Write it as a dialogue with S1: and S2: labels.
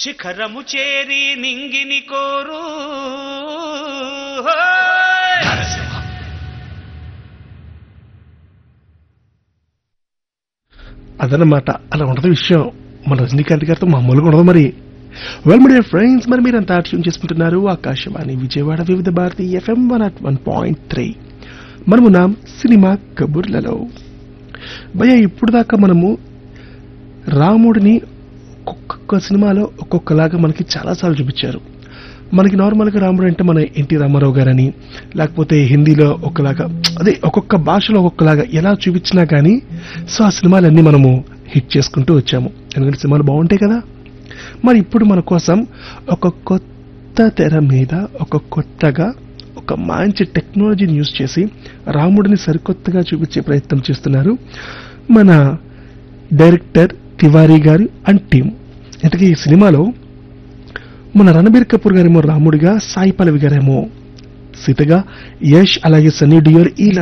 S1: శిఖరము చేరి నింగిని కోరు హోయ్!
S2: అదనమాట అలా ఉండదు విషయం మన రజనీకాంత్ గారితో మామూలుగా ఉండదు మరి వెల్ మై డియర్ ఫ్రెండ్స్ మరి మీరు అంతా ట్యూన్ చేసుకుంటున్నారు Akashvani Vijayawada Vividh Bharati FM one at one point three మనము నా సినిమా కబుర్లలో భయ ఇప్పుడు దాకా మనము రాముడిని ఒక్కొక్క సినిమాలో ఒక్కొక్కలాగా మనకి చాలాసార్లు చూపించారు మనకి నార్మల్గా రాముడు అంటే మన ఎన్టీ రామారావు గారని లేకపోతే హిందీలో ఒకలాగా అదే ఒక్కొక్క భాషలో ఒక్కొక్కలాగా ఎలా చూపించినా కానీ సో ఆ సినిమాలన్నీ మనము హిట్ చేసుకుంటూ వచ్చాము ఎందుకంటే సినిమాలు బాగుంటాయి కదా మరి ఇప్పుడు మన కోసం ఒక కొత్త తెర మీద ఒక కొత్తగా ఒక మంచి టెక్నాలజీని యూజ్ చేసి రాముడిని సరికొత్తగా చూపించే ప్రయత్నం చేస్తున్నారు మన డైరెక్టర్ తివారీ గారు అండ్ టీం ఇంతకీ ఈ సినిమాలో మన రణబీర్ కపూర్ గారేమో రాముడిగా సాయి పల్లవి గారేమో సీతగా యష్ అలాగే సన్నీ డియోల్ ఈ